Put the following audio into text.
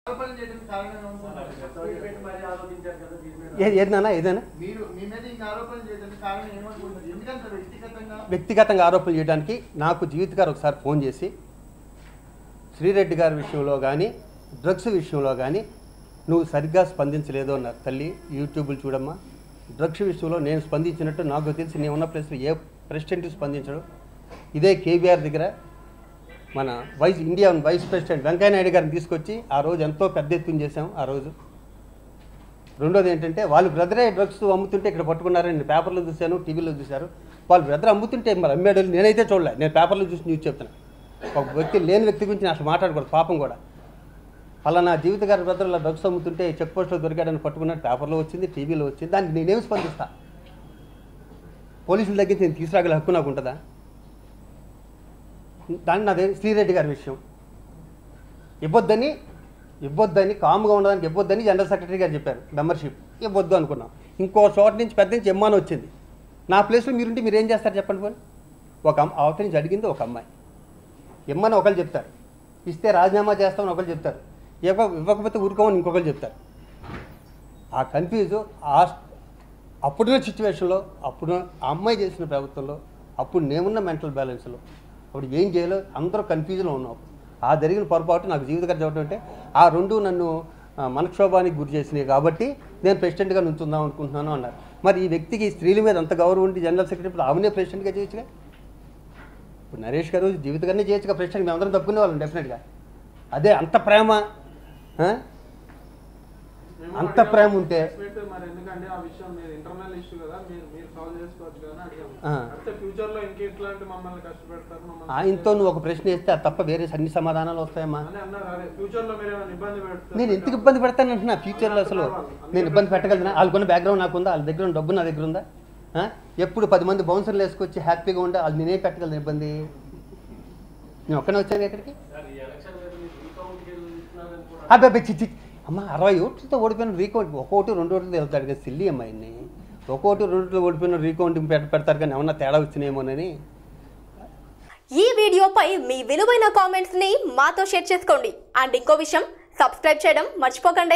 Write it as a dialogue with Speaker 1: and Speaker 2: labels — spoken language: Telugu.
Speaker 1: ఆరోపణలు చేయడానికి కారణం ఏమనుకుంటున్నారు?
Speaker 2: స్పీడ్ పెట్టి మరీ ఆలోచించారు కదా దీని మీద.
Speaker 3: ఏ- ఏదైనా ఏదైనా
Speaker 1: మీరు మీ మీద ఇంకా ఆరోపణలు చేయడానికి కారణం ఏమనుకుంటున్నారు ఎందుకంటే వ్యక్తిగతంగా
Speaker 3: వ్యక్తిగతంగా ఆరోపణలు చేయడానికి నాకు జీవిత గారు ఒకసారి ఫోన్ చేసి శ్రీరెడ్డి గారి విషయంలో కానీ డ్రగ్స్ విషయంలో కానీ నువ్వు సరిగ్గా స్పందించలేదు అన్నారు తల్లి యూట్యూబ్లు చూడమ్మా డ్రగ్స్ విషయంలో నేను స్పందించినట్టు నాకు తెలిసి నేను ఉన్న ప్లేస్లో ఏ ప్రెసిడెంట్ స్పందించడు ఇదే కేబీఆర్ దగ్గర మన vice India vice president Venkaiah Naidu గారిని తీసుకొచ్చి ఆ రోజు ఎంతో పెద్ద ఎత్తున చేశాం ఆ రోజు రెండోది ఏంటంటే వాళ్ళు బ్రదరే డ్రగ్స్ అమ్ముతుంటే ఇక్కడ పట్టుకున్నారని నేను పేపర్లో చూశాను టీవీలో చూశారు వాళ్ళు బ్రదర్ అమ్ముతుంటే మరి అమ్మేడు నేనైతే చూడలే నేను పేపర్లో చూసి న్యూస్ చెప్తాను ఒక వ్యక్తి లేని వ్యక్తి గురించి నేను అసలు మాట్లాడకూడదు పాపం కూడా ఫలానా జీవిత గారి బ్రదర్లో డ్రగ్స్ అమ్ముతుంటే చెక్ పోస్ట్లో దొరికాడని పట్టుకున్నట్టు పేపర్లో వచ్చింది టీవీలో వచ్చింది దానికి నేనేం స్పందిస్తా పోలీసుల దగ్గర నేను తీసుకురాగల హక్కు నాకు ఉంటుందా దాన్ని నాదే శ్రీరెడ్డి గారి విషయం ఇవ్వద్దని ఇవ్వద్దని కామ్గా ఉండడానికి ఇవ్వద్దని జనరల్ సెక్రటరీ గారు చెప్పారు మెంబర్షిప్ ఇవ్వద్దు అనుకున్నాం ఇంకో చోట నుంచి పెద్ద నుంచి ఎమ్మాని వచ్చింది నా ప్లేస్లో మీరుంటే మీరు ఏం చేస్తారు చెప్పండి పోనీ ఒక అమ్మ అవతల నుంచి అడిగింది ఒక అమ్మాయి ఇమ్మని ఒకరు చెప్తారు ఇస్తే రాజీనామా చేస్తామని ఒకరు చెప్తారు ఇవ్వ ఇవ్వకపోతే ఊరుకోమని ఇంకొకరు చెప్తారు ఆ కన్ఫ్యూజ్ ఆ అప్పుడున్న సిచ్యువేషన్లో అప్పుడు ఆ అమ్మాయి చేసిన ప్రభుత్వంలో అప్పుడు నేనున్న మెంటల్ బ్యాలెన్స్లో అప్పుడు ఏం చేయాలో అందరూ కన్ఫ్యూజన్లో ఉన్నాం అప్పుడు. ఆ జరిగిన పొరపాటు నాకు జీవితకర చెప్పడం అంటే ఆ రెండు నన్ను ఆ, మనక్షోభానికి గురి చేసినాయి కాబట్టి నేను ప్రెసిడెంట్గా నుంచుందాం అనుకుంటున్నాను అన్నారు మరి ఈ వ్యక్తికి స్త్రీల మీద అంత గౌరవం ఉండి జనరల్ సెక్రటరీ ఆమెనే ప్రెసిడెంట్గా చేయొచ్చుగా ఇప్పుడు నరేష్ గారు జీవితగానే చేయొచ్చుగా ప్రెసిడెంట్ మేమందరం తప్పుకునే వాళ్ళం డెఫినెట్గా అదే అంత ప్రేమ ఆ?
Speaker 4: మేము
Speaker 3: అంత
Speaker 4: అడిగాము,
Speaker 3: ప్రేమ ఉంటే
Speaker 4: respect మరి ఎందుకంటే ఆ విషయం మీరు ఇంటర్నల్ ఇష్యూ కదా మీరు మీరు సాల్వ్ చేసుకోవచ్చు కదా అని అడిగాము
Speaker 3: ఆ.
Speaker 4: అయితే ఫ్యూచర్ లో ఇంకెట్లాంటి మమ్మల్ని కష్టపెడతారు మమ్మల్ని
Speaker 3: ఆయనతో నువ్వు ఒక ప్రశ్న వేస్తే అది తప్ప వేరే అన్ని సమాధానాలు వస్తాయమ్మా
Speaker 4: అని అన్నారు అదే ఫ్యూచర్ లో మీరు ఏమైనా ఇబ్బంది పెడతారు
Speaker 3: నేను ఎందుకు ఇబ్బంది పెడతాను అంటున్నా ఫ్యూచర్లో అసలు నేను ఇబ్బంది పెట్టగలను వాళ్ళకున్న బ్యాక్గ్రౌండ్ నాకు ఉందా వాళ్ళ దగ్గర ఉన్న డబ్బు నా దగ్గర ఉందా ఆ? ఎప్పుడు పది మంది బౌన్సర్లు వేసుకొచ్చి హ్యాపీగా ఉండే వాళ్ళు నేనే పెట్టగలను ఇబ్బంది నేను ఒక్కనే వచ్చాను ఇక్కడికి
Speaker 2: సార్, ఈ ఎలక్షన్ మీద మీరు రీకౌంట్కి వెళ్తున్నారని కూడా
Speaker 3: అబ్బాయి చిచ్చి అమ్మ అరవై ఓట్లతో ఓడిపోయిన రీకౌంట్ ఒక్కోటి రెండు ఓట్లు వెళ్తాడు కదా సిల్లి అమ్మాయిని ఒక్కోటి రెండు ఓట్లు ఓడిపోయిన రీకౌంటింగ్ పెడ పెడతారు కానీ ఏమన్నా తేడా వచ్చినాయేమోనని
Speaker 5: ఈ వీడియోపై మీ విలువైన కామెంట్స్ ని మాతో షేర్ చేసుకోండి అండ్ ఇంకో విషయం సబ్స్క్రైబ్ చేయడం మర్చిపోకండి